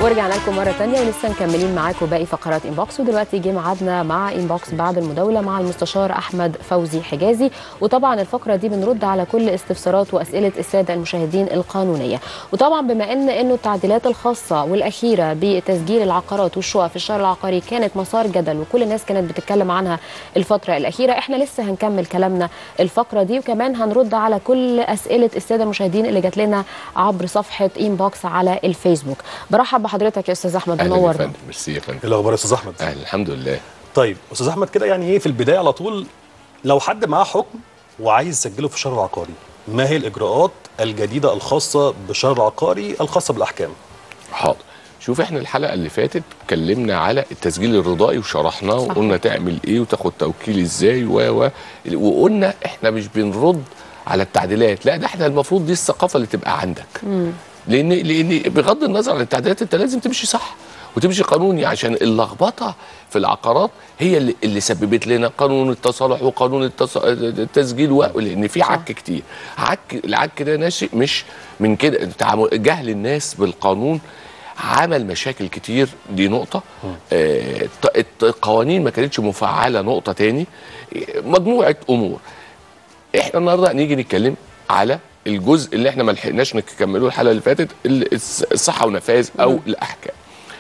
ورجعنا لكم مره تانية ولسه مكملين معاكم باقي فقرات انبوكس ودلوقتي جه ميعادنا مع انبوكس بعد المداوله مع المستشار احمد فوزي حجازي وطبعا الفقره دي بنرد على كل استفسارات واسئله الساده المشاهدين القانونيه وطبعا بما ان انه التعديلات الخاصه والاخيره بتسجيل العقارات والشقق في الشهر العقاري كانت مسار جدل وكل الناس كانت بتتكلم عنها الفتره الاخيره احنا لسه هنكمل كلامنا الفقره دي وكمان هنرد على كل اسئله الساده المشاهدين اللي جات لنا عبر صفحه انبوكس على الفيسبوك برحب بحضرتك يا استاذ احمد اهلا يا منور فندم ميرسي يا فندم ايه الاخبار يا استاذ احمد اهلا الحمد لله طيب استاذ احمد كده يعني ايه في البدايه على طول لو حد معاه حكم وعايز يسجله في الشهر العقاري ما هي الاجراءات الجديده الخاصه بالشهر العقاري الخاصه بالاحكام حاضر شوف احنا الحلقه اللي فاتت اتكلمنا على التسجيل الرضائي وشرحناه صح. وقلنا تعمل ايه وتاخد توكيل ازاي و و وقلنا احنا مش بنرد على التعديلات لا ده احنا المفروض دي الثقافه اللي تبقى عندك لان لان بغض النظر عن التعديلات انت لازم تمشي صح وتمشي قانوني عشان اللخبطه في العقارات هي اللي, اللي سببت لنا قانون التصالح وقانون التص... التسجيل و... لان في عك كتير عك العك ده ناشئ مش من كده تعامل- جهل الناس بالقانون عمل مشاكل كتير دي نقطة آه، الت- الت- القوانين ما كانتش مفعلة نقطة تاني آه، مجموعة أمور احنا النهارده هنيجي نتكلم على الجزء اللي احنا ما لحقناش نكمله الحلقه اللي فاتت ال- الص- الصحه ونفاذ او الاحكام.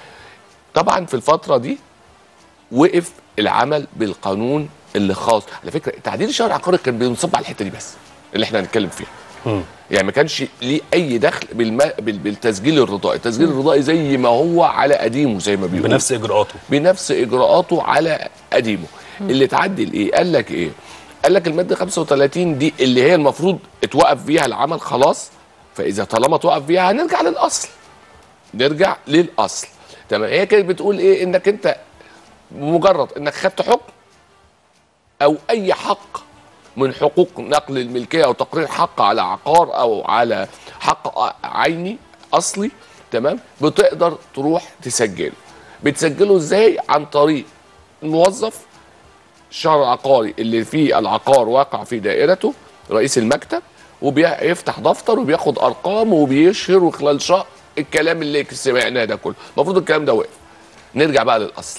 طبعا في الفتره دي وقف العمل بالقانون اللي خاص على فكره تعديل الشهر العقاري كان بينصب على الحته دي بس اللي احنا هنتكلم فيها. يعني ما كانش ليه اي دخل بالم... بال- بالتسجيل الرضائي، التسجيل الرضائي زي ما هو على قديمه زي ما بيقولوا بنفس اجراءاته بنفس اجراءاته على قديمه اللي اتعدل ايه قال لك ايه قال لك الماده 35 دي اللي هي المفروض اتوقف فيها العمل خلاص فاذا طالما توقف فيها هنرجع للاصل نرجع للاصل تمام هي كانت بتقول ايه انك انت مجرد انك خدت حكم او اي حق من حقوق نقل الملكيه او تقرير حق على عقار او على حق عيني اصلي تمام بتقدر تروح تسجله بتسجله ازاي عن طريق الموظف الشهر العقاري اللي فيه العقار واقع في دائرته رئيس المكتب وبيفتح دفتر وبياخد ارقام وبيشهر وخلال شهر الكلام اللي سمعناه ده كله المفروض الكلام ده وقف نرجع بقى للاصل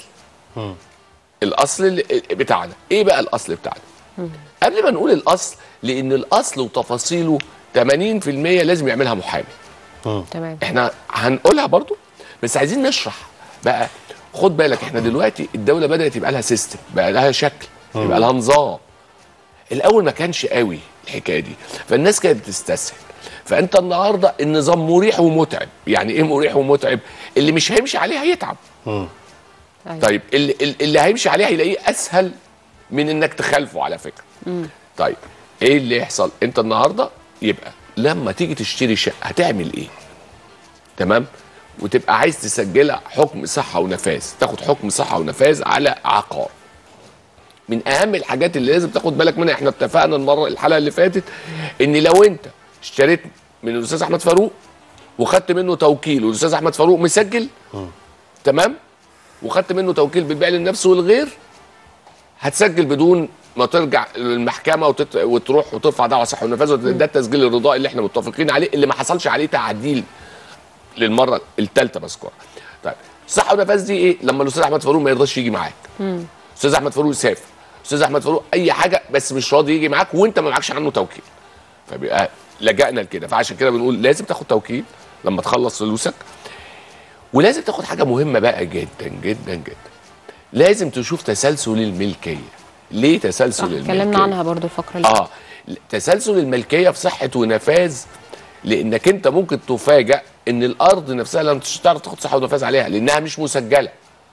الاصل اللي بتاعنا ايه بقى الاصل بتاعنا قبل ما نقول الاصل لان الاصل وتفاصيله 80% لازم يعملها محامي تمام احنا هنقولها برضو بس عايزين نشرح بقى خد بالك احنا دلوقتي الدوله بدات يبقى لها سيستم بقى لها شكل يبقى لها نظام الاول ما كانش قوي الحكايه دي فالناس كانت بتستسهل فانت النهارده النظام مريح ومتعب يعني ايه مريح ومتعب اللي مش هيمشي عليه هيتعب أيوة. طيب اللي, اللي هيمشي عليه هيلاقيه اسهل من انك تخالفه على فكره طيب ايه اللي يحصل انت النهارده يبقى لما تيجي تشتري شقه هتعمل ايه تمام وتبقى عايز تسجلها حكم صحه ونفاذ تاخد حكم صحه ونفاذ على عقار من اهم الحاجات اللي لازم تاخد بالك منها احنا اتفقنا المره الحلقه اللي فاتت ان لو انت اشتريت من الاستاذ احمد فاروق وخدت منه توكيل والاستاذ احمد فاروق مسجل تمام وخدت منه توكيل بالبيع للنفس والغير هتسجل بدون ما ترجع للمحكمه وتت... وتروح وترفع دعوى صحه ونفاذ وت- ده التسجيل الرضائي اللي احنا متفقين عليه اللي ما حصلش عليه تعديل للمره الثالثه بذكرها. طيب صحه ونفاذ دي ايه؟ لما الاستاذ احمد فاروق ما يرضاش يجي معاك. استاذ احمد فاروق يسافر، استاذ احمد فاروق اي حاجه بس مش راضي يجي معاك وانت ما معكش عنه توكيل. فبيبقى لجأنا لكده فعشان كده بنقول لازم تاخد توكيل لما تخلص فلوسك ولازم تاخد حاجه مهمه بقى جدا جدا جدا. لازم تشوف تسلسل الملكيه. ليه تسلسل صح الملكيه؟ اتكلمنا عنها برضو الفقره اللي اه تسلسل الملكيه في صحه ونفاذ لانك انت ممكن تفاجأ ان الارض نفسها لم تش- تعرف تاخد صحه ونفاذ عليها لانها مش مسجله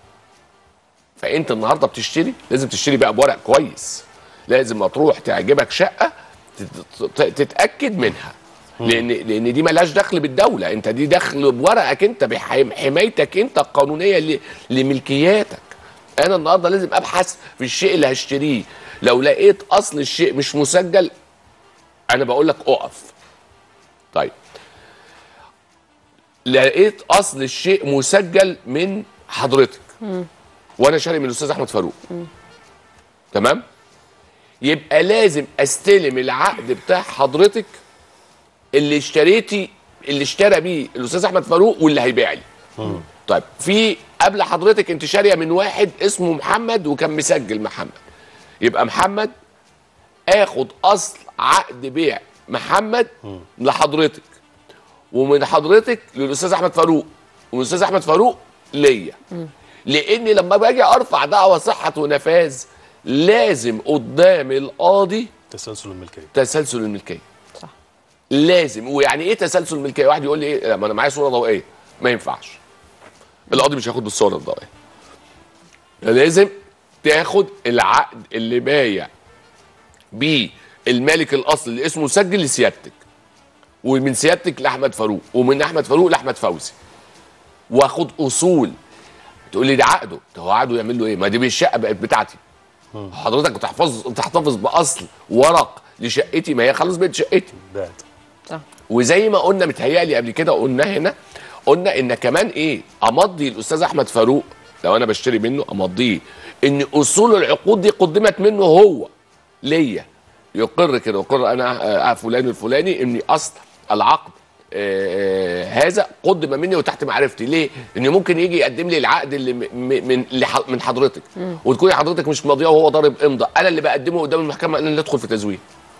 فانت النهارده بتشتري لازم تشتري بقى بورق كويس لازم ما تروح تعجبك شقه تت- تت- تتاكد منها لان لان دي ملهاش دخل بالدوله انت دي دخل بورقك انت بحمايتك انت القانونيه ل- لملكياتك انا النهارده لازم ابحث في الشيء اللي هشتريه لو لقيت اصل الشيء مش مسجل انا بقول لك اقف طيب لقيت اصل الشيء مسجل من حضرتك وانا شاري من الاستاذ احمد فاروق تمام يبقى لازم استلم العقد بتاع حضرتك اللي اشتريتي اللي اشترى بيه الاستاذ احمد فاروق واللي هيبيع لي طيب في قبل حضرتك انت شاريه من واحد اسمه محمد وكان مسجل محمد يبقى محمد اخد اصل عقد بيع محمد لحضرتك ومن حضرتك للاستاذ احمد فاروق ومن الاستاذ احمد فاروق ليا لاني لما باجي ارفع دعوى صحه ونفاذ لازم قدام القاضي تسلسل الملكيه تسلسل الملكيه صح لازم ويعني ايه تسلسل الملكيه واحد يقول لي ايه لا، ما انا معايا صوره ضوئيه ما ينفعش القاضي مش هياخد بالصوره الضوئيه لازم تاخد العقد اللي بايع بيه المالك الاصلي اللي اسمه مسجل لسيادتك ومن سيادتك لاحمد فاروق ومن احمد فاروق لاحمد فوزي واخد اصول تقول لي ده عقده ده هو عقده يعمل له ايه ما دي الشقه بقت بتاعتي حضرتك بتحفظ تحتفظ باصل ورق لشقتي ما هي خلاص بقت شقتي بعت صح وزي ما قلنا متهيألي قبل كده قلنا هنا قلنا ان كمان ايه امضي الاستاذ احمد فاروق لو انا بشتري منه امضيه ان اصول العقود دي قدمت منه هو ليا يقر كده يقر انا آه، فلان الفلاني ان اصل العقد آه، آه، هذا قدم مني وتحت معرفتي ليه؟ ان ممكن يجي يقدم لي العقد اللي م- م- من لح- من حضرتك وتكوني حضرتك مش ماضيه وهو ضارب امضاء انا اللي بقدمه قدام المحكمه انا اللي ادخل في تزوير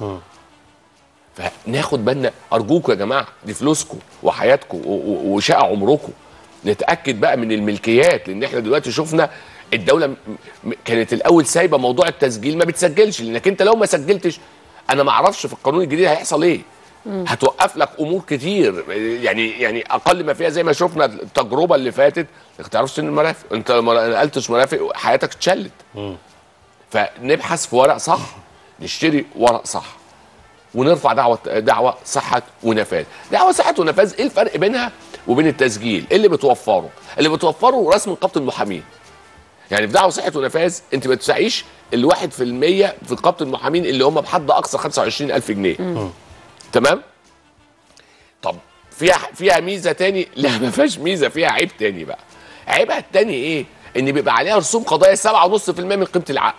فناخد بالنا ارجوكم يا جماعه دي فلوسكم وحياتكم و- و- وشقى عمركم نتاكد بقى من الملكيات لان احنا دلوقتي شفنا الدوله م- م- كانت الاول سايبه موضوع التسجيل ما بتسجلش لانك انت لو ما سجلتش انا ما اعرفش في القانون الجديد هيحصل ايه هتوقف لك امور كتير يعني يعني اقل ما فيها زي ما شفنا التجربه اللي فاتت ما تعرفش ان المرافق انت لو ما نقلتش مرافق حياتك اتشلت فنبحث في ورق صح نشتري ورق صح ونرفع دعوه دعوه صحه ونفاذ دعوه صحه ونفاذ ايه الفرق بينها وبين التسجيل ايه اللي بتوفره اللي بتوفره رسم نقابه المحامين يعني في دعوه صحه ونفاذ انت ما تسعيش الواحد في المية في نقابه المحامين اللي هم بحد اقصى 25000 جنيه تمام طب فيها فيها ميزه تاني لا ما فيهاش ميزه فيها عيب تاني بقى عيبها التاني ايه ان بيبقى عليها رسوم قضايا 7.5% من قيمه العقد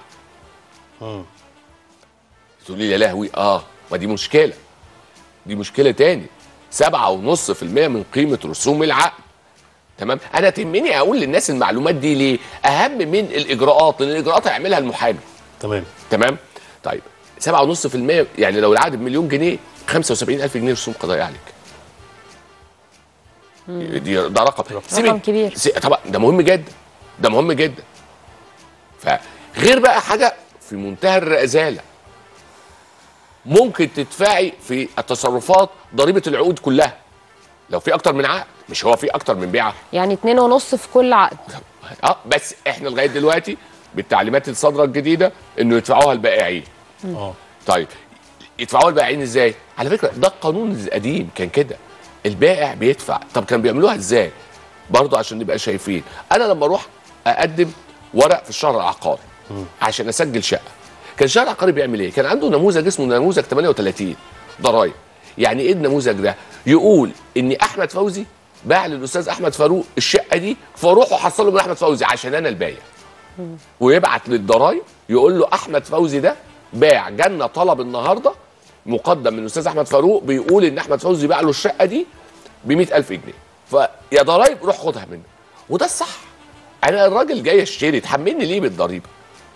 تقول لي يا لهوي اه ما دي مشكله دي مشكله تاني 7.5% من قيمه رسوم العقد تمام انا تهمني اقول للناس المعلومات دي ليه اهم من الاجراءات لان الاجراءات هيعملها المحامي تمام تمام طيب 7.5% يعني لو العقد بمليون جنيه 75000 جنيه رسوم قضائيه عليك دي ده رقم سيبك- كبير. سي- طبعا ده مهم جدا ده مهم جدا فغير بقى حاجه في منتهى الرذاله ممكن تدفعي في التصرفات ضريبه العقود كلها لو في اكتر من عقد مش هو في اكتر من بيعه يعني اتنين ونص في كل عقد اه بس احنا لغايه دلوقتي بالتعليمات الصادره الجديده انه يدفعوها البائعين اه طيب يدفعوها البائعين ازاي؟ على فكره ده القانون القديم كان كده البائع بيدفع طب كانوا بيعملوها ازاي؟ برضه عشان نبقى شايفين انا لما اروح اقدم ورق في الشهر العقاري عشان اسجل شقه كان الشهر العقاري بيعمل ايه؟ كان عنده نموذج اسمه نموذج 38 ضرايب يعني ايه النموذج ده؟ يقول ان احمد فوزي باع للاستاذ احمد فاروق الشقه دي فاروح احصله من احمد فوزي عشان انا البايع ويبعت للضرايب يقول له احمد فوزي ده باع جالنا طلب النهارده مقدم من الاستاذ احمد فاروق بيقول ان احمد فوزي باع له الشقه دي ب 100000 جنيه فيا ضرايب روح خدها منه وده الصح انا الراجل جاي اشتري تحملني ليه بالضريبه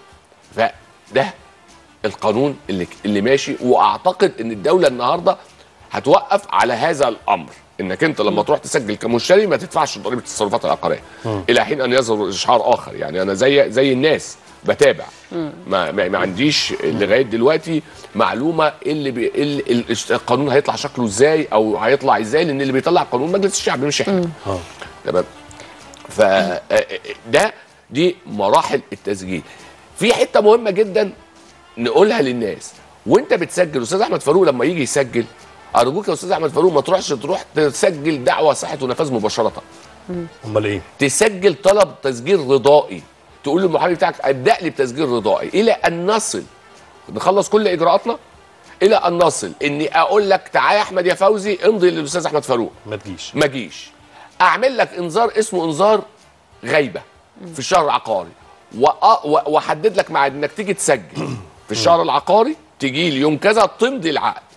فده القانون اللي اللي ماشي واعتقد ان الدوله النهارده هتوقف على هذا الامر انك انت لما تروح تسجل كمشتري ما تدفعش ضريبه التصرفات العقاريه الى حين ان يظهر اشعار اخر يعني انا زي زي الناس بتابع ما, ما, ما عنديش لغايه دلوقتي معلومه إيه اللي, بي إيه اللي ال- القانون هيطلع شكله ازاي او هيطلع ازاي لان اللي بيطلع القانون مجلس الشعب مش احنا اه تمام ف ده دي مراحل التسجيل في حته مهمه جدا نقولها للناس وانت بتسجل استاذ احمد فاروق لما يجي يسجل ارجوك يا استاذ احمد فاروق ما تروحش تروح تسجل دعوه صحه ونفاذ مباشره امال ايه؟ تسجل طلب تسجيل رضائي تقول للمحامي بتاعك ابدا لي بتسجيل رضائي الى ان نصل نخلص كل اجراءاتنا الى ان نصل اني اقول لك تعالى يا احمد يا فوزي امضي للاستاذ احمد فاروق ما تجيش ما جيش اعمل لك انذار اسمه انذار غيبه في الشهر العقاري وأ- و- واحدد لك ميعاد انك تيجي تسجل في الشهر العقاري تجي لي يوم كذا تمضي العقد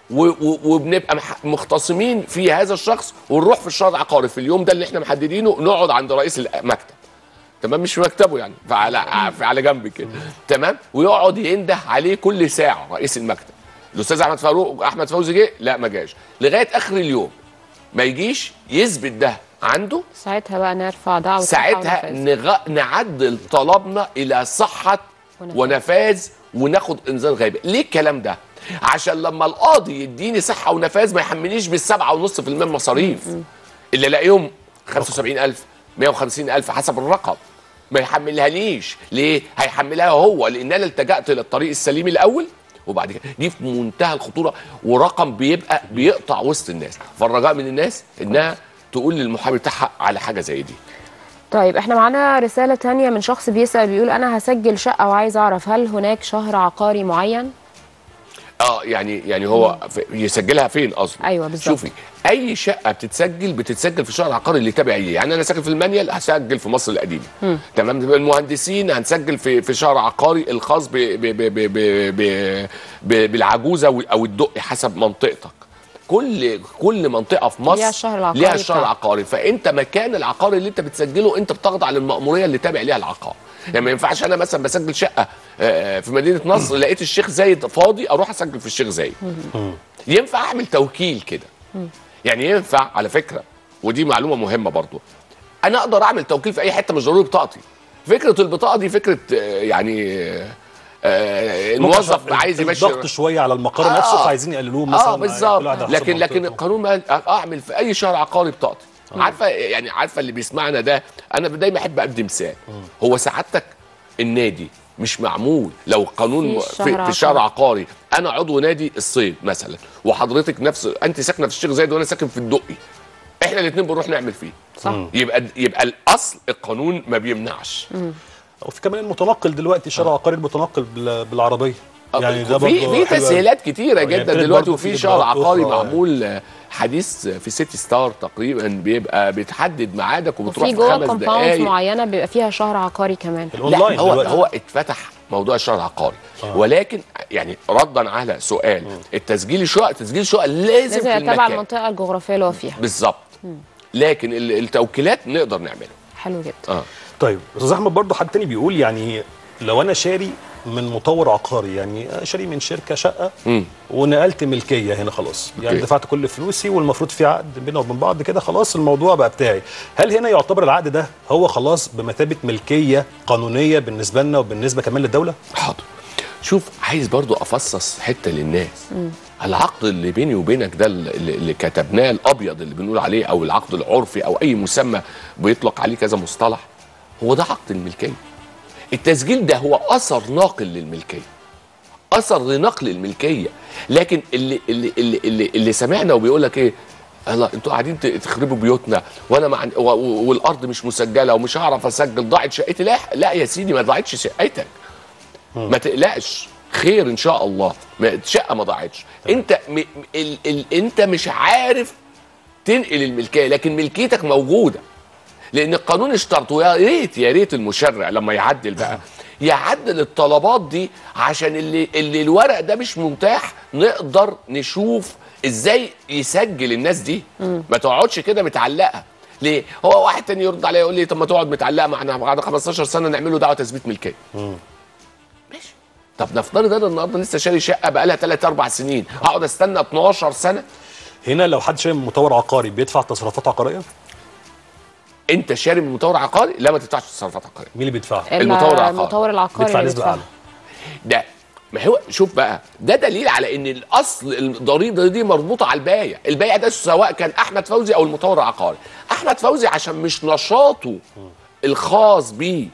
و- و- وبنبقى مح- مختصمين في هذا الشخص ونروح في الشهر العقاري في اليوم ده اللي احنا محددينه نقعد عند رئيس المكتب تمام مش في مكتبه يعني فعلى في على جنب كده تمام ويقعد ينده عليه كل ساعه رئيس المكتب الاستاذ احمد فاروق احمد فوزي جه لا ما جاش لغايه اخر اليوم ما يجيش يثبت ده عنده ساعتها بقى نرفع دعوه ساعتها نغ... نعدل طلبنا الى صحه ونفاذ. ونفاذ وناخد انذار غيبي ليه الكلام ده عشان لما القاضي يديني صحه ونفاذ ما يحملنيش بالسبعة ونص في المية مصاريف اللي الاقيهم 75000 150000 حسب الرقم ما يحملها ليش ليه هيحملها هو لان انا التجأت للطريق السليم الاول وبعد كده دي في منتهى الخطوره ورقم بيبقى بيقطع وسط الناس فالرجاء من الناس انها تقول للمحامي بتاعها على حاجه زي دي طيب احنا معانا رسالة تانية من شخص بيسأل بيقول انا هسجل شقة وعايز اعرف هل هناك شهر عقاري معين؟ اه يعني يعني هو في- يسجلها فين اصلا أيوة بالظبط. شوفي اي شقه بتتسجل بتتسجل في الشهر العقاري اللي تابع ليه يعني انا ساكن في المانيال هسجل في مصر القديمه تمام المهندسين هنسجل في في شهر عقاري الخاص ب ب ب ب ب ب ب بالعجوزه و- او الدقي حسب منطقتك كل كل منطقه في مصر ليها الشهر العقاري ليها الشهر بتاعها. العقاري فانت مكان العقار اللي انت بتسجله انت بتخضع للمأموريه اللي تابع ليها العقار يعني ما ينفعش انا مثلا بسجل شقه آه، في مدينه نصر لقيت الشيخ زايد فاضي اروح اسجل في الشيخ زايد ينفع اعمل توكيل كده يعني ينفع على فكره ودي معلومه مهمه برضو انا اقدر اعمل توكيل في اي حته مش ضروري بطاقتي فكره البطاقه دي فكره آه، يعني آه، الموظف عايز يمشي الضغط شويه على المقر آه. نفسه فعايزين يقللوه مثلا اه بالظبط كل واحد على حسب لكن لكن منطقته. القانون ما قال اعمل في اي شهر عقاري بطاقتي عارفه يعني عارفه اللي بيسمعنا ده انا دايما احب ادي مثال هو سعادتك النادي مش معمول لو القانون في في, شهر في الشهر عقاري. عقاري انا عضو نادي الصيد مثلا وحضرتك نفس انت ساكنه في الشيخ زايد وانا ساكن في الدقي احنا الاثنين بنروح نعمل فيه صح يبقى يبقى الاصل القانون ما بيمنعش وفي كمان المتنقل دلوقتي شارع عقاري المتنقل بال- بالعربيه يعني ده في برضه في حلو أوي. تسهيلات كتيره يعني جدا ابتدت دلوقتي برضه في وفي شهر إجراءات عقاري أخرى. معمول آه، حديث في سيتي ستار تقريبا بيبقى بتحدد ميعادك وبتروح وفي في جوه خمس كومباوندز دقائق معينة بيبقى فيها شهر عقاري كمان لا الاونلاين هو دلوقتي. هو اتفتح موضوع الشهر العقاري ولكن يعني ردا على سؤال التسجيل الشقق تسجيل الشقق لازم, لازم في يتبع المكان المنطقة الجغرافية اللي هو فيها بالظبط لكن ال- التوكيلات نقدر نعملها حلو جدا اه طيب استاذ احمد برضه حد تاني بيقول يعني لو انا شاري من مطور عقاري يعني شاري من شركه شقه مم. ونقلت ملكيه هنا خلاص يعني أوكي. دفعت كل فلوسي والمفروض في عقد بيننا وبين بعض كده خلاص الموضوع بقى بتاعي هل هنا يعتبر العقد ده هو خلاص بمثابه ملكيه قانونيه بالنسبه لنا وبالنسبه كمان للدوله حاضر شوف عايز برضو افصص حته للناس العقد اللي بيني وبينك ده اللي, اللي كتبناه الابيض اللي بنقول عليه او العقد العرفي او اي مسمى بيطلق عليه كذا مصطلح هو ده عقد الملكيه التسجيل ده هو اثر ناقل للملكيه اثر لنقل الملكيه لكن اللي اللي اللي اللي, اللي سمعنا وبيقول لك ايه الله انتوا قاعدين ت- تخربوا بيوتنا وانا مع و- و- والارض مش مسجله ومش هعرف اسجل ضاعت شقتي لا لا يا سيدي ما ضاعتش شقتك ما تقلقش خير ان شاء الله ما شقه ما ضاعتش انت م م- ال ال انت مش عارف تنقل الملكيه لكن ملكيتك موجوده لان القانون اشترط ويا ريت يا ريت المشرع لما يعدل بقى يعدل الطلبات دي عشان اللي اللي الورق ده مش متاح نقدر نشوف ازاي يسجل الناس دي ما تقعدش كده متعلقه ليه هو واحد تاني يرد عليا يقول لي طب ما تقعد متعلقه معنا بعد 15 سنه نعمله دعوه تثبيت ملكيه ماشي طب نفترض انا النهارده لسه شاري شقه بقى لها 3 4 سنين اقعد استنى 12 سنه هنا لو حد شاري من مطور عقاري بيدفع تصرفات عقاريه انت شاري من مطور عقاري لا ما تدفعش تصرفات عقاريه مين اللي بيدفعها المطور العقاري. المطور العقاري بيدفع اللي نسبه بيدفعها. اعلى ده ما هو شوف بقى ده دليل على ان الاصل الضريبه دي مربوطه على البايع البايع ده سواء كان احمد فوزي او المطور العقاري احمد فوزي عشان مش نشاطه الخاص بيه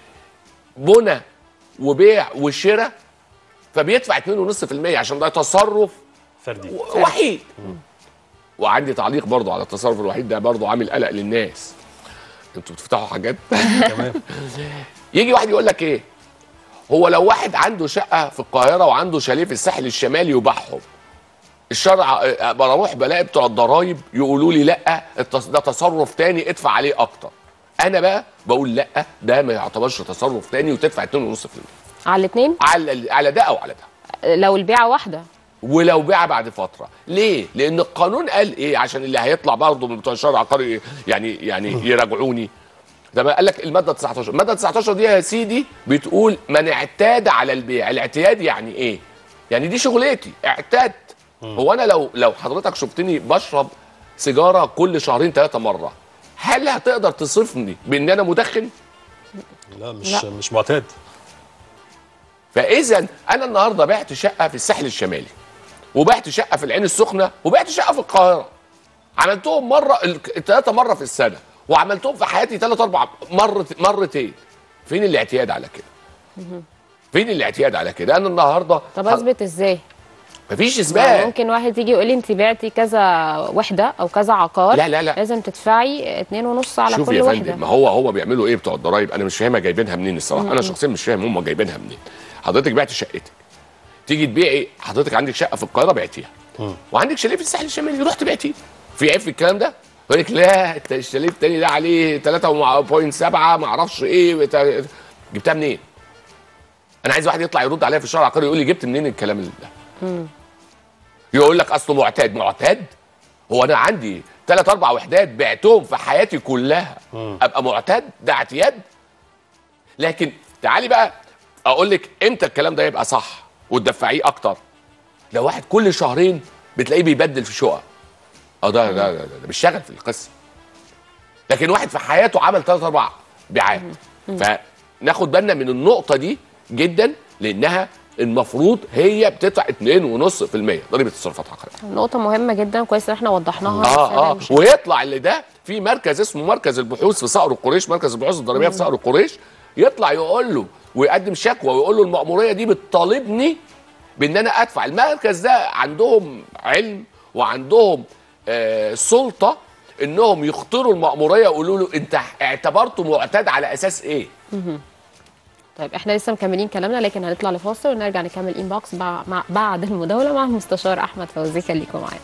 بنى وبيع وشراء فبيدفع 2.5% عشان ده تصرف فردي و- وحيد وعندي تعليق برضو على التصرف الوحيد ده برضو عامل قلق للناس انتوا بتفتحوا حاجات تمام يجي واحد يقول لك ايه هو لو واحد عنده شقه في القاهره وعنده شاليه في الساحل الشمالي يبيعهم الشرع آه، بروح بلاقي بتوع الضرايب يقولوا لي لا التص- ده تصرف تاني ادفع عليه اكتر انا بقى بقول لا ده ما يعتبرش تصرف تاني وتدفع 2.5% على الاثنين على على ده او على ده لو البيعة واحدة ولو باع بعد فتره ليه لان القانون قال ايه عشان اللي هيطلع برضه من بتوع الشرع العقاري يعني يعني يراجعوني ده قال لك الماده 19 الماده 19 دي يا سيدي بتقول من اعتاد على البيع الاعتياد يعني ايه يعني دي شغلتي اعتدت هو انا لو لو حضرتك شفتني بشرب سيجاره كل شهرين ثلاثه مره هل هتقدر تصفني بان انا مدخن لا مش لا. مش معتاد فاذا انا النهارده بعت شقه في الساحل الشمالي وبعت شقه في العين السخنه وبعت شقه في القاهره عملتهم مره الثلاثه مره في السنه وعملتهم في حياتي ثلاث اربع مرت مرتين فين الاعتياد على كده فين الاعتياد على كده انا النهارده طب اثبت ازاي مفيش ما اثبات ممكن واحد يجي يقول لي انت بعتي كذا وحده او كذا عقار لا، لا، لا. لازم تدفعي اتنين ونص على شوف كل يا وحده فندم ما هو هو بيعملوا ايه بتوع الضرايب انا مش فاهمها جايبينها منين الصراحه انا شخصيا مش فاهم هم جايبينها منين حضرتك بعت شقتك تيجي تبيعي حضرتك عندك شقه في القاهره بعتيها وعندك شاليه في الساحل الشمالي رحت بعتيه في عيب في الكلام ده يقول لك لا انت الشاليه التاني ده عليه 3.7 ما اعرفش ايه بتا... جبتها منين انا عايز واحد يطلع يرد عليا في الشارع العقاري يقول لي جبت منين الكلام ده يقول لك اصله معتاد معتاد هو انا عندي ثلاث اربع وحدات بعتهم في حياتي كلها ابقى معتاد ده اعتياد لكن تعالي بقى اقول لك امتى الكلام ده يبقى صح وتدفعيه اكتر لو واحد كل شهرين بتلاقيه بيبدل في شقق اه ده ده, ده, ده, ده بيشتغل في القصه لكن واحد في حياته عمل ثلاث اربع بيعات فناخد بالنا من النقطه دي جدا لانها المفروض هي بتدفع 2.5% ضريبه التصرفات العقاريه نقطه مهمه جدا كويس ان احنا وضحناها اه للسادة اه المشاهدين. ويطلع اللي ده في مركز اسمه مركز البحوث في صقر القريش مركز البحوث الضريبيه في صقر القريش يطلع يقول له ويقدم شكوى ويقول له المأموريه دي بتطالبني بان انا ادفع المركز ده عندهم علم وعندهم آه سلطه انهم يخطروا المأموريه ويقولوا له انت اعتبرته معتاد على اساس ايه طيب احنا لسه مكملين كلامنا لكن هنطلع لفاصل ونرجع نكمل انبوكس مع مع- بعد المداوله مع المستشار احمد فوزي خليكم معانا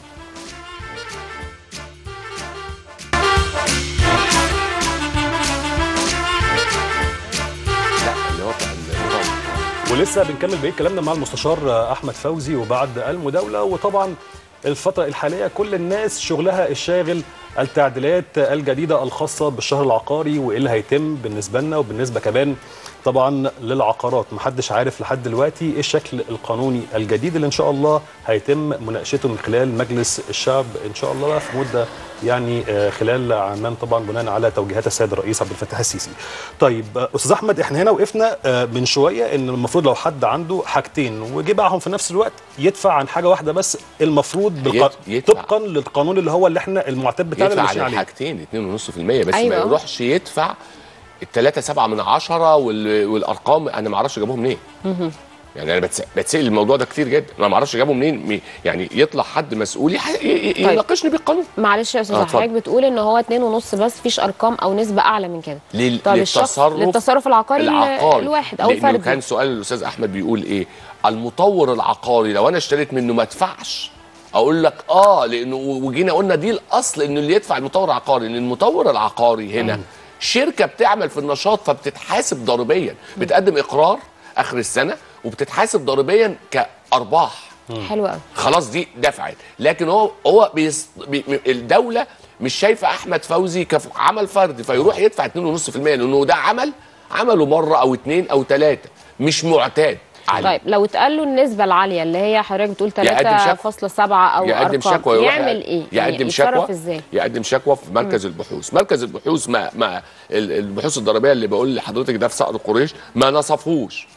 لا اللي هو بتاع النظام ولسه بنكمل بقيه كلامنا مع المستشار احمد فوزي وبعد المداوله وطبعا الفتره الحاليه كل الناس شغلها الشاغل التعديلات الجديده الخاصه بالشهر العقاري وايه اللي هيتم بالنسبه لنا وبالنسبه كمان طبعا للعقارات محدش عارف لحد دلوقتي ايه الشكل القانوني الجديد اللي ان شاء الله هيتم مناقشته من خلال مجلس الشعب ان شاء الله بقى في مده يعني آه، خلال عامان طبعا بناء على توجيهات السيد الرئيس عبد الفتاح السيسي. طيب آه، استاذ احمد احنا هنا وقفنا آه، من شويه ان المفروض لو حد عنده حاجتين وجه باعهم في نفس الوقت يدفع عن حاجه واحده بس المفروض بالق... يت- يدفع. طبقا للقانون اللي هو اللي احنا المعتاد بتاعنا اللي يدفع ماشيين على عليه. الحاجتين 2.5% بس أيوة. ما يروحش يدفع التلاتة سبعة من عشرة وال... والارقام انا ما اعرفش جابوهم منين يعني انا بتس... بتسال الموضوع ده كتير جدا انا ما اعرفش جابه منين مي- يعني يطلع حد مسؤول يح... ي... ي... طيب. يناقشني بالقانون معلش يا استاذ آه، اتفضل. حضرتك بتقول ان هو اتنين ونص بس مفيش ارقام او نسبه اعلى من كده لل... طب الشخص للتصرف العقاري, العقاري الواحد او لانه الفردي كان سؤال الاستاذ احمد بيقول ايه المطور العقاري لو انا اشتريت منه ما ادفعش اقول لك اه لانه وجينا قلنا دي الاصل انه اللي يدفع المطور العقاري لان المطور العقاري هنا شركه بتعمل في النشاط فبتتحاسب ضريبيا بتقدم اقرار اخر السنه وبتتحاسب ضريبيا كارباح حلو قوي خلاص دي دفعت لكن هو هو بيس بي الدوله مش شايفه احمد فوزي كعمل فردي فيروح يدفع 2.5% لانه ده عمل عمله مره او اتنين او ثلاثه مش معتاد عليه طيب لو اتقال له النسبه العاليه اللي هي حضرتك بتقول يقدم شكوى. 3.7 او يقدم ارقام شكوى يروح يعمل ايه يقدم يعني شكوى يتصرف ازاي يقدم شكوى في مركز البحوث مركز البحوث ما ما ال- البحوث الضريبيه اللي بقول لحضرتك ده في صقر قريش ما نصفوش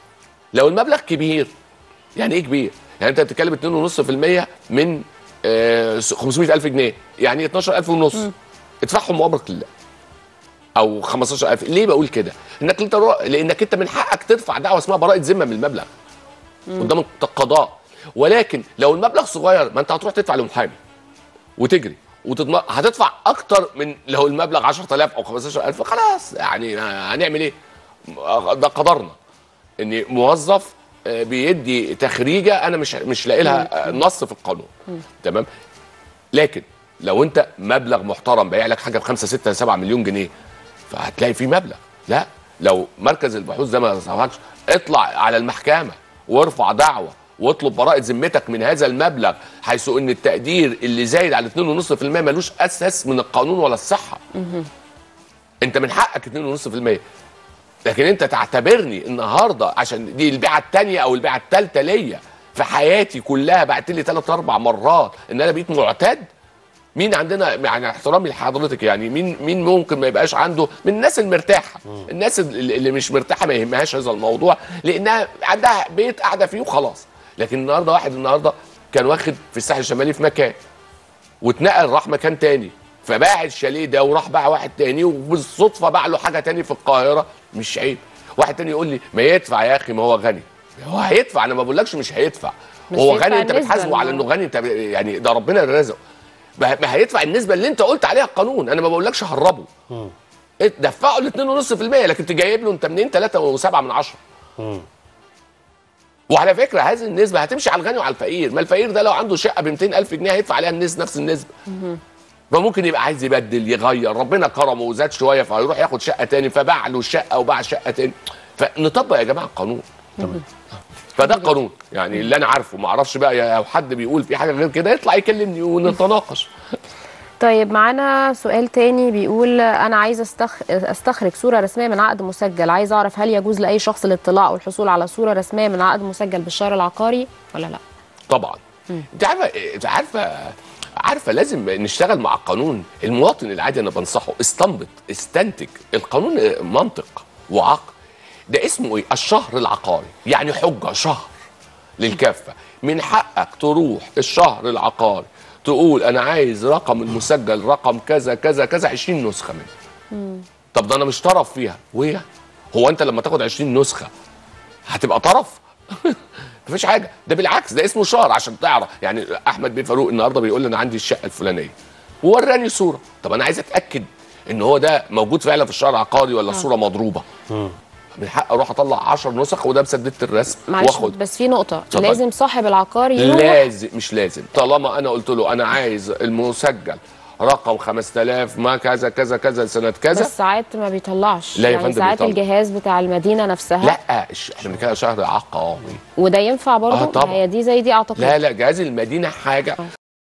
لو المبلغ كبير يعني ايه كبير يعني انت بتتكلم 2.5% من آه 500000 جنيه يعني 12000 ونص ادفعهم مؤامره لله او 15000 ليه بقول كده انك انت رو... لانك انت من حقك ترفع دعوه اسمها براءه ذمه من المبلغ قدام القضاء ولكن لو المبلغ صغير ما انت هتروح تدفع لمحامي وتجري وتضم... هتدفع اكتر من لو المبلغ 10000 او 15000 خلاص يعني هنعمل ايه ده قدرنا ان موظف آه، بيدي تخريجه انا مش مش لاقي لها آه، نص في القانون تمام لكن لو انت مبلغ محترم بايع لك حاجه ب 5 6 7 مليون جنيه فهتلاقي في مبلغ لا لو مركز البحوث ده ما نصحكش اطلع على المحكمه وارفع دعوه واطلب براءة ذمتك من هذا المبلغ حيث ان التقدير اللي زايد على 2.5% ملوش اساس من القانون ولا الصحة انت من حقك 2.5% لكن انت تعتبرني النهارده عشان دي البيعه الثانيه او البيعه الثالثه ليا في حياتي كلها بعت لي ثلاث اربع مرات ان انا بقيت معتاد مين عندنا يعني احترامي لحضرتك يعني مين مين ممكن ما يبقاش عنده من الناس المرتاحه الناس اللي اللي مش مرتاحه ما يهمهاش هذا الموضوع لانها عندها بيت قاعده فيه وخلاص لكن النهارده واحد النهارده كان واخد في الساحل الشمالي في مكان واتنقل راح مكان تاني فباع الشاليه ده وراح باع واحد تاني وبالصدفه باع له حاجه تاني في القاهره مش عيب واحد تاني يقول لي ما يدفع يا اخي ما هو غني هو هيدفع انا ما بقولكش مش هيدفع مش هو هيدفع غني انت النسبة بتحاسبه على اللي- انه غني انت ب- يعني ده ربنا اللي رزقه ما ما هيدفع النسبه اللي انت قلت عليها القانون انا ما بقولكش هربه دفعه ال 2.5% لكن تجايب له انت منين 3 و7 من 10 وعلى فكره هذه النسبه هتمشي على الغني وعلى الفقير ما الفقير ده لو عنده شقه ب 200000 جنيه هيدفع عليها النسبه نفس النسبه فممكن يبقى عايز يبدل يغير ربنا كرمه وزاد شويه فهيروح ياخد شقه تاني فباع له شقه وباع شقه تاني فنطبق يا جماعه القانون فده القانون يعني اللي انا عارفه ما اعرفش بقى لو حد بيقول في حاجه غير كده يطلع يكلمني ونتناقش طيب معانا سؤال تاني بيقول انا عايز أستخ... استخرج صوره رسميه من عقد مسجل عايز اعرف هل يجوز لاي شخص الاطلاع والحصول على صوره رسميه من عقد مسجل بالشهر العقاري ولا لا طبعا انت عارفه انت عارفه عارفه لازم نشتغل مع القانون المواطن العادي انا بنصحه استنبط استنتج القانون منطق وعقل ده اسمه ايه الشهر العقاري يعني حجه شهر للكافه من حقك تروح الشهر العقاري تقول انا عايز رقم المسجل رقم كذا كذا كذا 20 نسخه منه طب ده انا مش طرف فيها وهي هو انت لما تاخد 20 نسخه هتبقى طرف مفيش حاجه ده بالعكس ده اسمه شهر عشان تعرف يعني احمد بن فاروق النهارده بيقول لي انا عندي الشقه الفلانيه ووراني صوره طب انا عايز اتاكد ان هو ده موجود فعلا في الشهر العقاري ولا الصوره مضروبه من حق اروح اطلع 10 نسخ وده بسددت الرسم معلش واخد بس في نقطه اتفضل. لازم صاحب العقار يروح لازم مش لازم طالما انا قلت له انا عايز المسجل رقم 5000 ما كذا كذا كذا سنه كذا بس ساعات ما بيطلعش لا يا يعني فندم ساعات بيطلع. الجهاز بتاع المدينه نفسها لا الش- احنا بنتكلم شهر عقاري وده ينفع برضه آه، طبعا. هي دي زي دي اعتقد لا لا جهاز المدينه حاجه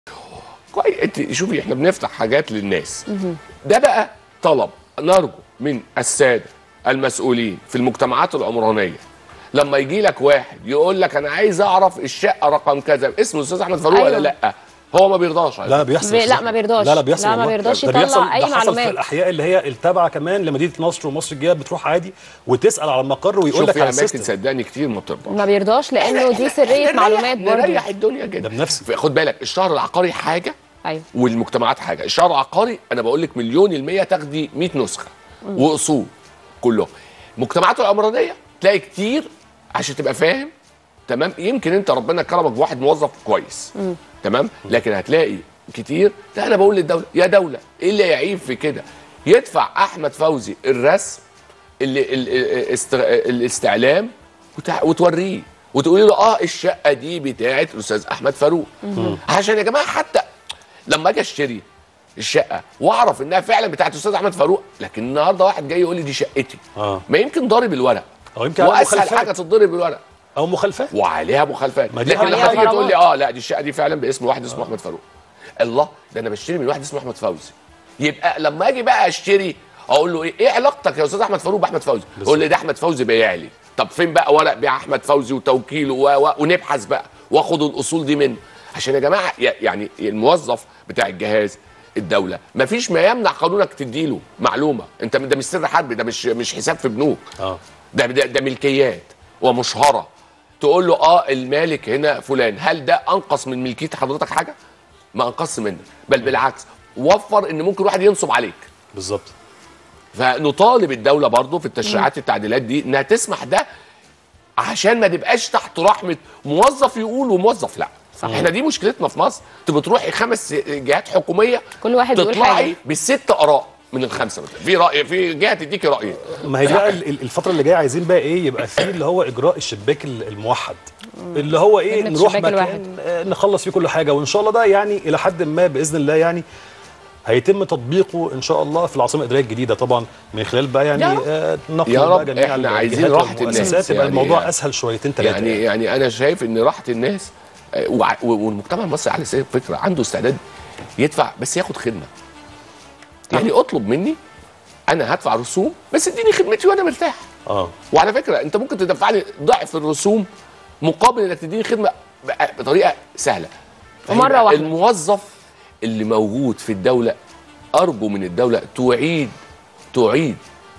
كويس انت شوفي احنا بنفتح حاجات للناس ده بقى طلب نرجو من الساده المسؤولين في المجتمعات العمرانيه لما يجي لك واحد يقول لك انا عايز اعرف الشقه رقم كذا اسمه الاستاذ احمد فاروق أيوة. ولا لا هو ما بيرضاش على لا فكرة. بيحصل بي- يا لا، أستاذ ما أحمد. بيرضاش. لا لا بيحصل لا، ما والله. بيرضاش ده يطلع بيحصل أي ده حصل معلومات. في الاحياء اللي هي التابعه كمان لمدينه نصر ومصر الجديده بتروح عادي وتسال على المقر ويقول شوف لك في على اماكن السيستم صدقني كتير ما بترضاش ما بيرضاش لانه دي سريه نريح- معلومات برضه نريح الدنيا كده ده بنفسي. ف- خد بالك الشهر العقاري حاجه ايوه والمجتمعات حاجه الشهر العقاري انا بقول لك مليون المية تاخدي 100 نسخه واصول كلهم المجتمعات العمرانيه تلاقي كتير عشان تبقى فاهم تمام يمكن انت ربنا كرمك بواحد موظف كويس تمام لكن هتلاقي كتير ده انا بقول للدوله يا دوله ايه اللي يعيب في كده يدفع احمد فوزي الرسم اللي ال- ال- است- الاستعلام وتع- وتوريه وتقولي له اه الشقه دي بتاعت الاستاذ احمد فاروق عشان يا جماعه حتى لما اجي اشتري الشقه واعرف انها فعلا بتاعت الاستاذ احمد فاروق لكن النهارده واحد جاي يقول لي دي شقتي آه. ما يمكن ضارب الورق أو يمكن على واسهل مخالفات. حاجه تضرب الورق او مخالفات وعليها مخالفات ما دي لكن عليها لما تيجي تقول لي غرامات. اه لا دي الشقه دي فعلا باسم واحد اسمه احمد فاروق الله ده انا بشتري من واحد اسمه احمد فوزي يبقى لما اجي بقى اشتري اقول له ايه ايه علاقتك يا استاذ احمد فاروق باحمد فوزي يقول لي ده احمد فوزي بيع لي طب فين بقى ورق بيع احمد فوزي وتوكيله و... و... ونبحث بقى واخد الاصول دي منه عشان يا جماعه ي- يعني الموظف بتاع الجهاز الدوله مفيش ما يمنع قانونك تديله معلومه انت ده مش سر حربي ده مش مش حساب في بنوك اه ده ده, ده ملكيات ومشهره تقول له اه المالك هنا فلان هل ده انقص من ملكيه حضرتك حاجه ما انقص منك بل بالعكس وفر ان ممكن واحد ينصب عليك بالظبط فنطالب الدوله برضو في التشريعات التعديلات دي انها تسمح ده عشان ما تبقاش تحت رحمه موظف يقول وموظف لا صح. احنا دي مشكلتنا في مصر انت بتروحي خمس جهات حكوميه كل واحد بيقول تطلعي حاجه بالست اراء من الخمسه مثلا في راي في جهه تديكي رايين ما هي دي بقى ال- ال- الفتره اللي جايه عايزين بقى ايه يبقى فيه اللي هو اجراء الشباك ال- الموحد اللي هو ايه كلمة نروح الشباك مكان آه، نخلص فيه كل حاجه وان شاء الله ده يعني الى حد ما باذن الله يعني هيتم تطبيقه ان شاء الله في العاصمه الاداريه الجديده طبعا من خلال بقى يعني يا رب. آه، نقل يا بقى رب، جميع إحنا عايزين الجهات راحة الناس. والمؤسسات يبقى يعني- الموضوع اسهل شويتين ثلاثه يعني يعني انا شايف ان راحه الناس آه، وع- والمجتمع المصري على سبيل فكره عنده استعداد يدفع بس ياخد خدمه يعني اطلب مني انا هدفع رسوم بس اديني خدمتي وانا مرتاح اه وعلى فكره انت ممكن تدفع لي ضعف الرسوم مقابل انك تديني خدمه ب- بطريقه سهله ومرة فيبقى واحدة. الموظف اللي موجود في الدوله ارجو من الدوله تعيد تعيد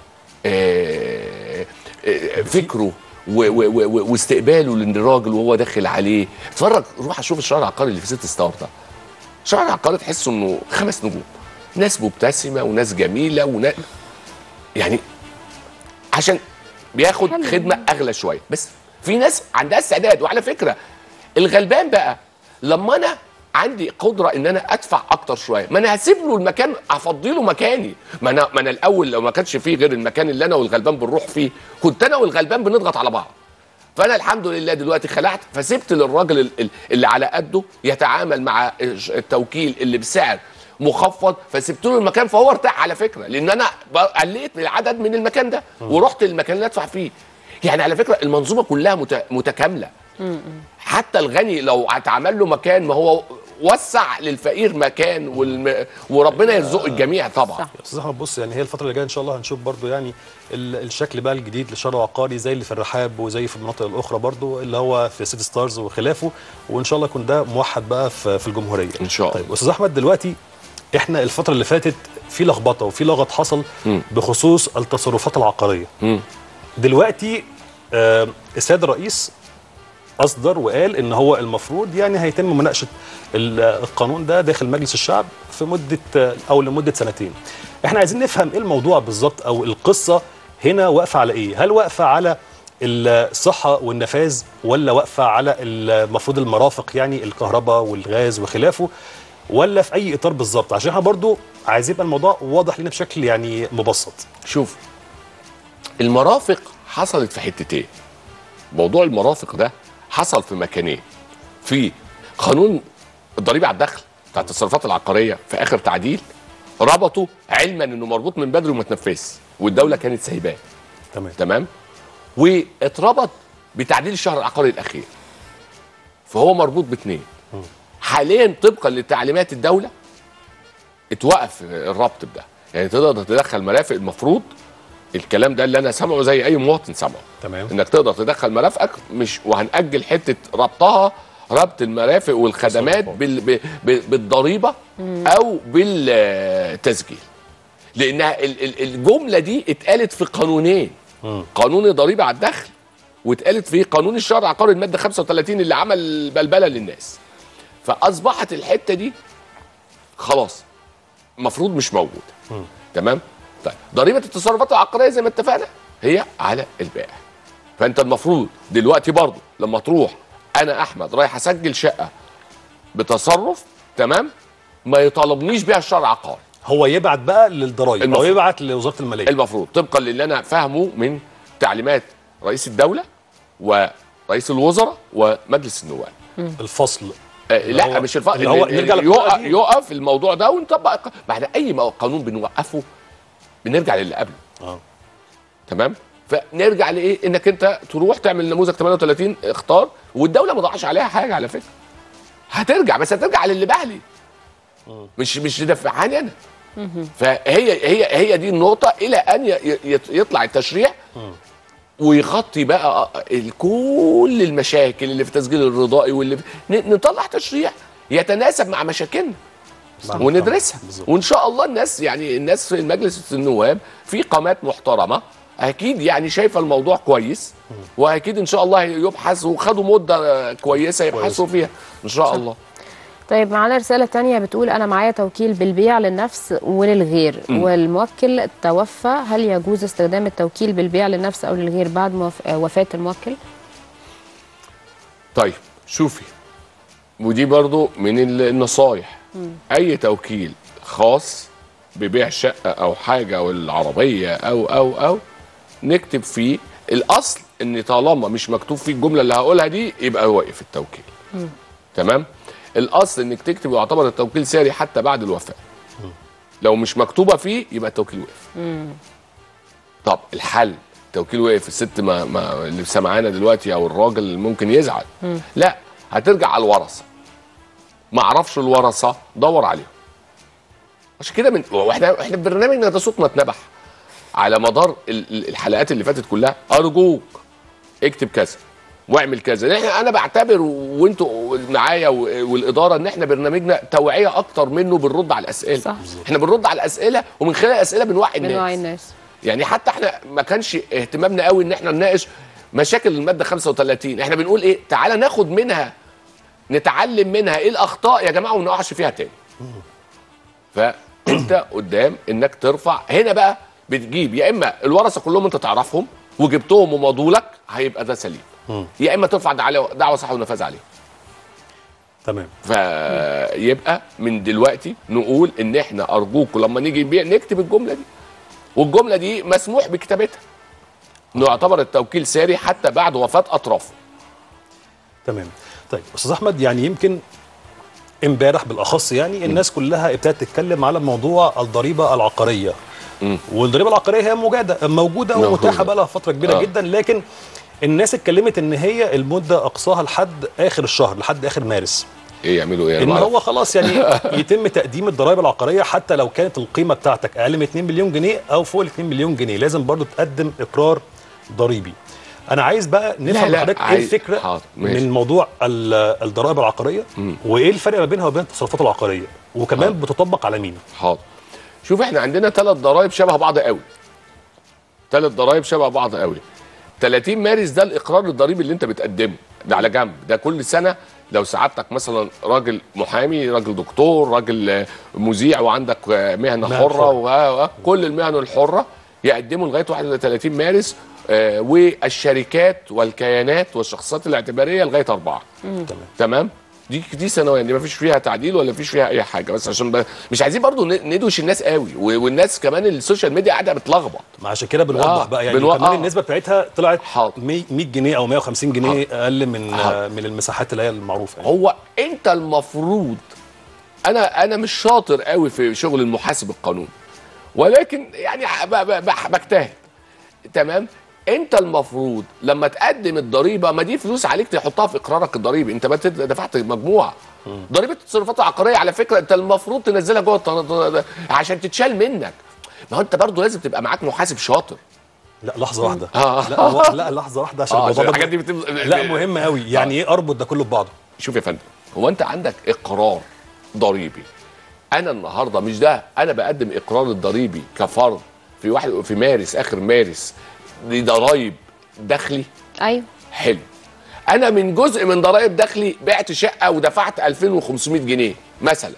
آه، آه، فكره و- و- و- واستقباله للراجل وهو داخل عليه اتفرج روح اشوف الشارع العقاري اللي في ست ستار ده الشارع العقاري تحسه انه خمس نجوم ناس مبتسمه وناس جميله وناس يعني عشان بياخد حلو. خدمه اغلى شويه بس في ناس عندها استعداد وعلى فكره الغلبان بقى لما انا عندي قدره ان انا ادفع اكتر شويه ما انا هسيب له المكان افضي له مكاني ما انا ما انا الاول لو ما كانش فيه غير المكان اللي انا والغلبان بنروح فيه كنت انا والغلبان بنضغط على بعض فانا الحمد لله دلوقتي خلعت فسبت للراجل ال- ال- اللي على قده يتعامل مع الش- التوكيل اللي بسعر مخفض فسبت له المكان فهو ارتاح على فكره لان انا ب- قليت من العدد من المكان ده ورحت للمكان اللي ادفع فيه يعني على فكره المنظومه كلها مت- متكامله حتى الغني لو هتعمل له مكان ما هو وسع للفقير مكان والم... وربنا يرزق الجميع طبعا صح. استاذ احمد بص يعني هي الفتره اللي جايه ان شاء الله هنشوف برضو يعني ال- الشكل بقى الجديد للشارع العقاري زي اللي في الرحاب وزي في المناطق الاخرى برضو اللي هو في سيتي ستارز وخلافه وان شاء الله يكون ده موحد بقى في, في الجمهوريه إن شاء الله. طيب استاذ احمد دلوقتي احنا الفتره اللي فاتت في لخبطه وفي لغط حصل مم. بخصوص التصرفات العقاريه مم. دلوقتي آه السيد الرئيس اصدر وقال ان هو المفروض يعني هيتم مناقشه ال- القانون ده داخل مجلس الشعب في مده آه، او لمده سنتين. احنا عايزين نفهم ايه الموضوع بالظبط او القصه هنا واقفه على ايه؟ هل واقفه على الصحه والنفاذ ولا واقفه على المفروض المرافق يعني الكهرباء والغاز وخلافه ولا في اي اطار بالظبط؟ عشان احنا برضو عايزين يبقى الموضوع واضح لنا بشكل يعني مبسط. شوف المرافق حصلت في حتتين موضوع المرافق ده حصل في مكانين في قانون الضريبه على الدخل بتاع التصرفات العقاريه في اخر تعديل ربطوا علما انه مربوط من بدري وما تنفذش والدوله كانت سايباه تمام. تمام واتربط بتعديل الشهر العقاري الاخير فهو مربوط باثنين حاليا طبقا لتعليمات الدوله اتوقف الربط بده يعني تقدر تدخل مرافق المفروض الكلام ده اللي انا سامعه زي اي مواطن سامعه تمام. انك تقدر تدخل مرافقك مش وهنأجل حته ربطها ربط المرافق والخدمات تصرفات. بال ب- ب- بالضريبه او بالتسجيل لانها ال- ال- الجمله دي اتقالت في قانونين مم. قانون الضريبه على الدخل واتقالت في قانون الشهر العقاري الماده 35 اللي عمل بلبله للناس فاصبحت الحته دي خلاص المفروض مش موجود تمام طيب ضريبه التصرفات العقاريه زي ما اتفقنا هي على البائع فانت المفروض دلوقتي برضو لما تروح انا احمد رايح اسجل شقه بتصرف تمام ما يطالبنيش بيها الشرع العقاري هو يبعت بقى للضرايب او المفروض. يبعت لوزاره الماليه المفروض طبقا للي انا فاهمه من تعليمات رئيس الدوله ورئيس الوزراء ومجلس النواب الفصل آه، اللي لا هو- مش الفرق اللي هو نرجع للقراءة يقف, دي. يقف الموضوع ده ونطبق بعد اي مو- قانون بنوقفه بنرجع للي قبله اه تمام فنرجع لايه انك انت تروح تعمل نموذج 38 اختار والدوله ما ضاعش عليها حاجه على فكره هترجع بس هترجع للي بعلي مش مش تدفعاني انا فهي هي هي دي النقطه الى ان ي- ي- يطلع التشريع ويغطي بقى ال- كل المشاكل اللي في تسجيل الرضائي واللي في ن- نطلع تشريع يتناسب مع مشاكلنا صح. وندرسها بالظبط. وان شاء الله الناس يعني الناس في مجلس النواب في قامات محترمه اكيد يعني شايفه الموضوع كويس واكيد ان شاء الله يبحث وخدوا مده كويسه يبحثوا فيها ان شاء الله طيب معانا رسالة تانية بتقول أنا معايا توكيل بالبيع للنفس وللغير والموكل توفى هل يجوز استخدام التوكيل بالبيع للنفس أو للغير بعد موف- آه، وفاة الموكل؟ طيب شوفي ودي برضو من ال- النصايح اي توكيل خاص ببيع شقه او حاجه او العربيه او او او نكتب فيه الاصل ان طالما مش مكتوب فيه الجمله اللي هقولها دي يبقى واقف التوكيل تمام الاصل انك تكتب يعتبر التوكيل ساري حتى بعد الوفاه لو مش مكتوبه فيه يبقى التوكيل وقف طب الحل التوكيل وقف الست ما, ما اللي سامعانا دلوقتي او الراجل اللي ممكن يزعل لا هترجع على الورثه ما اعرفش الورثه دور عليهم عشان كده من واحنا احنا في برنامجنا ده صوتنا اتنبح على مدار ال- ال- الحلقات اللي فاتت كلها ارجوك اكتب كذا واعمل كذا احنا انا بعتبر وانتوا معايا و- والاداره ان احنا برنامجنا توعيه اكتر منه بنرد على الاسئله صح. احنا بنرد على الاسئله ومن خلال الاسئله بنوعي الناس بنوعي الناس يعني حتى احنا ما كانش اهتمامنا قوي ان احنا نناقش مشاكل الماده 35 احنا بنقول ايه تعالى ناخد منها نتعلم منها ايه الاخطاء يا جماعه وما نقعش فيها تاني فانت قدام انك ترفع هنا بقى بتجيب يا اما الورثه كلهم انت تعرفهم وجبتهم ومضوا لك هيبقى ده سليم يا اما ترفع دعوه دعوه صح ونفاذ عليهم تمام فيبقى من دلوقتي نقول ان احنا ارجوكم لما نيجي نبيع نكتب الجمله دي والجمله دي مسموح بكتابتها انه يعتبر التوكيل ساري حتى بعد وفاه اطرافه تمام طيب استاذ احمد يعني يمكن امبارح بالاخص يعني الناس كلها ابتدت تتكلم على موضوع الضريبه العقاريه والضريبه العقاريه هي موجوده موجوده موجودة. ومتاحه بقى لها فتره كبيره آه. آه. جدا لكن الناس اتكلمت ان هي المده اقصاها لحد اخر الشهر لحد اخر مارس ايه يعملوا ايه أنا ان ما أعرف. هو خلاص يعني يتم تقديم الضرائب العقاريه حتى لو كانت القيمه بتاعتك اقل من 2 مليون جنيه او فوق ال 2 مليون جنيه لازم برضو تقدم اقرار ضريبي انا عايز بقى نفهم لا، حضرتك ايه عايز- الفكره حاضر، ماشي. من موضوع ال- الضرائب العقاريه وايه الفرق ما بينها وبين التصرفات العقاريه وكمان حاضر. بتطبق على مين حاضر شوف احنا عندنا ثلاث ضرائب شبه بعض قوي ثلاث ضرائب شبه بعض قوي 30 مارس ده الاقرار الضريبي اللي انت بتقدمه ده على جنب ده كل سنه لو سعادتك مثلا راجل محامي راجل دكتور راجل آه، مذيع وعندك آه، مهنه مهنة حره حرة. و- و- كل المهن الحره يقدموا لغايه 31 مارس آه، والشركات والكيانات والشخصيات الاعتباريه لغايه اربعه تمام تمام دي دي سنويا دي ما فيش فيها تعديل ولا فيش فيها اي حاجه بس عشان ب... مش عايزين برضو ن- ندوش الناس قوي و- والناس كمان السوشيال ميديا قاعده بتلخبط ما عشان كده بنوضح آه، بقى يعني بنو- كمان آه. النسبه بتاعتها طلعت حاضر. 100 100 جنيه او 150 جنيه اقل من حاضر. آه، من المساحات اللي هي المعروفه يعني. هو انت المفروض انا انا مش شاطر قوي في شغل المحاسب القانوني ولكن يعني ب- ب- ب- بجتهد تمام انت المفروض لما تقدم الضريبه ما دي فلوس عليك تحطها في اقرارك الضريبي انت ما تد- دفعت مجموعه ضريبه التصرفات العقاريه على فكره انت المفروض تنزلها جوه الط- عشان تتشال منك ما هو انت برضو لازم تبقى معاك محاسب شاطر لا لحظه واحده آه. لا هو- لا لحظه واحده عشان اه الموضوع عشان ده الحاجات دي بتبقى لا مهم قوي يعني ايه اربط ده كله ببعضه شوف يا فندم هو انت عندك اقرار ضريبي انا النهارده مش ده انا بقدم اقرار الضريبي كفرد في واحد في مارس اخر مارس لضرايب دخلي ايوه حلو انا من جزء من ضرائب دخلي بعت شقه ودفعت 2500 جنيه مثلا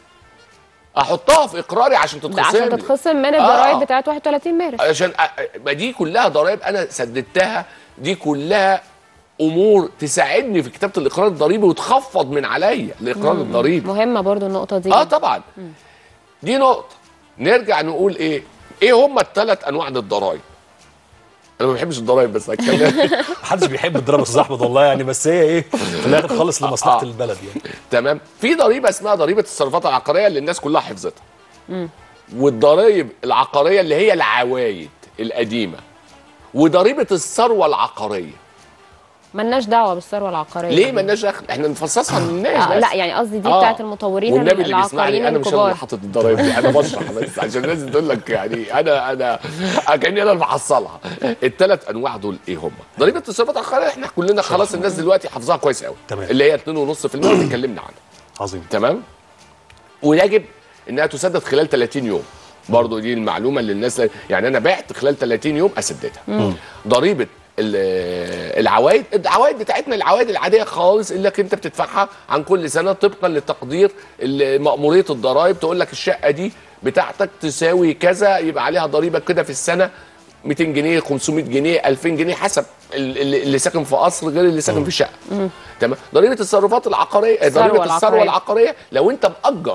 احطها في اقراري عشان ده تتخصم عشان لي. تتخصم من آه. الضرايب بتاعت 31 مارس عشان أ- ما دي كلها ضرائب انا سددتها دي كلها امور تساعدني في كتابه الاقرار الضريبي وتخفض من عليا الاقرار الضريبي مهمه برضو النقطه دي اه طبعا دي نقطه نرجع نقول ايه ايه هم الثلاث انواع من الضرائب انا ما بحبش الضرائب بس هتكلم محدش بيحب الضرب يا استاذ احمد والله يعني بس هي ايه في الاخر خالص لمصلحه آه. البلد يعني تمام في ضريبه اسمها ضريبه التصرفات العقاريه اللي الناس كلها حفظتها والضرائب العقاريه اللي هي العوايد القديمه وضريبه الثروه العقاريه ملناش دعوه بالثروه العقاريه ليه مالناش دخل احنا نفصصها للناس آه بس. لا يعني قصدي دي آه. بتاعت المطورين والنبي اللي العقاريين بيسمعني انا مش انا اللي الكبار حاطط الضرايب دي انا بشرح بس عشان الناس تقول لك يعني انا انا كاني انا اللي بحصلها الثلاث انواع دول ايه هم؟ ضريبه التصرفات العقاريه احنا كلنا خلاص الناس دلوقتي حافظاها كويس قوي تمام. اللي هي 2.5% اللي اتكلمنا عنها عظيم تمام ويجب انها تسدد خلال 30 يوم برضو دي المعلومه اللي الناس يعني انا بعت خلال 30 يوم اسددها ضريبه ال- العوائد العوائد بتاعتنا العوائد العاديه خالص اللي انت بتدفعها عن كل سنه طبقا لتقدير ال- مأموريه الضرائب تقول لك الشقه دي بتاعتك تساوي كذا يبقى عليها ضريبه كده في السنه 200 جنيه 500 جنيه 2000 جنيه حسب ال- ال- اللي ساكن في قصر غير اللي ساكن في شقه تمام ضريبه التصرفات العقاريه الثروة ضريبه الثروه العقارية. العقاريه لو انت مأجر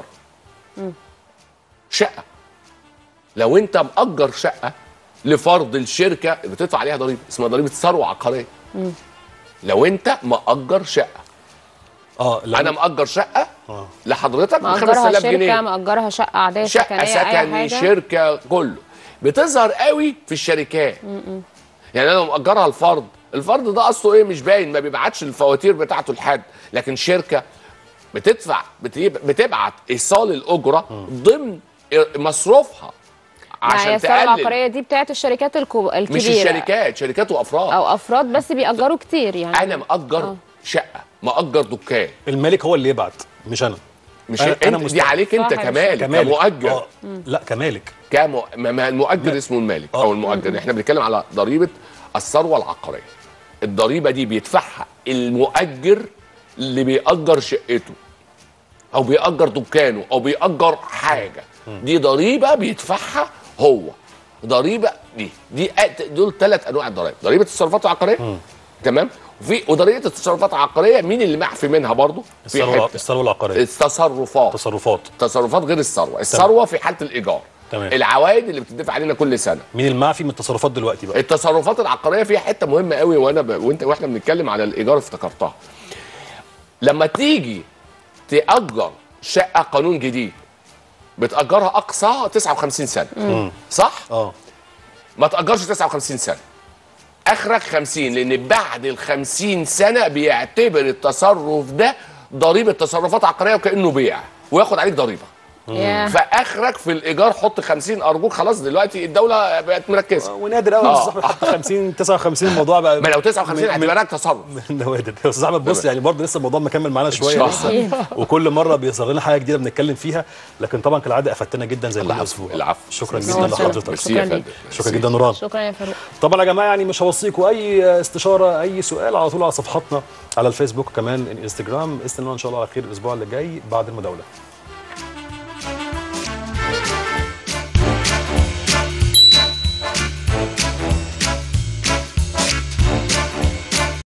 شقه لو انت مأجر شقه لفرض الشركه بتدفع عليها ضريبه اسمها ضريبه ثروه عقاريه لو انت مأجر شقه اه لو- انا مأجر شقه آه. لحضرتك ب مأجرها 5000 شركه جنيه مأجرها شقه عاديه شقه سكنيه اي سكني حاجه شركه كله بتظهر قوي في الشركات يعني انا لو مأجرها الفرد الفرد ده اصله ايه مش باين ما بيبعتش الفواتير بتاعته لحد لكن شركه بتدفع بتيب- بتبعت ايصال الاجره ضمن مصروفها يعني عشان الثروه تقلل العقاريه دي بتاعت الشركات الكو... الكبيره مش الشركات شركات وافراد او افراد بس بيأجروا كتير يعني انا مأجر آه. شقه مأجر دكان المالك هو اللي يبعت مش انا مش أنا- انت أنا دي مستعد. عليك انت صح يا كمالك كمالك كمؤجر آه. لا كمالك كم ما ما المؤجر اسمه المالك آه. او المؤجر احنا بنتكلم على ضريبه الثروه العقاريه الضريبه دي بيدفعها المؤجر اللي بيأجر شقته او بيأجر دكانه او بيأجر حاجه دي ضريبه بيدفعها هو ضريبه دي دي أت- دول ثلاث انواع الضرائب ضريبه التصرفات العقاريه تمام وفي وضريبه التصرفات العقاريه مين اللي معفي منها برضه في الثروه حته الثروه العقاريه التصرفات تصرفات تصرفات غير الثروه الثروه في حاله الايجار تمام. العوائد اللي بتدفع علينا كل سنه مين المعفي من التصرفات دلوقتي بقى التصرفات العقاريه فيها حته مهمه قوي وانا ب... وانت واحنا بنتكلم على الايجار افتكرتها لما تيجي تأجر شقه قانون جديد بتأجرها اقصاها 59 سنه صح اه ما تأجرش 59 سنه اخرك 50 لان بعد ال 50 سنه بيعتبر التصرف ده ضريبه تصرفات عقاريه وكانه بيع وياخد عليك ضريبه ياه. فاخرك في الايجار حط 50 ارجوك خلاص دلوقتي الدوله بقت مركزه ونادر قوي يا آه. استاذ احمد حتى 50 59 الموضوع بقى ما لو 59 من- هتبقى لك تصرف من نوادر يا استاذ احمد بص يعني برضه لسه الموضوع مكمل معانا شويه شاء لسه وكل مره بيظهر لنا حاجه جديده بنتكلم فيها لكن طبعا كالعاده افدتنا جدا زي كل العفو، اسبوع العفو. شكرا ميرسي. جدا نورتنا. لحضرتك ميرسي يا شكراً فندم. شكرا ميرسي. جدا نوران شكرا يا فاروق طبعا يا جماعه يعني مش هوصيكم اي استشاره اي سؤال على طول على صفحاتنا على الفيسبوك كمان الانستجرام باذن الله ان شاء الله على خير الاسبوع اللي جاي بعد المداوله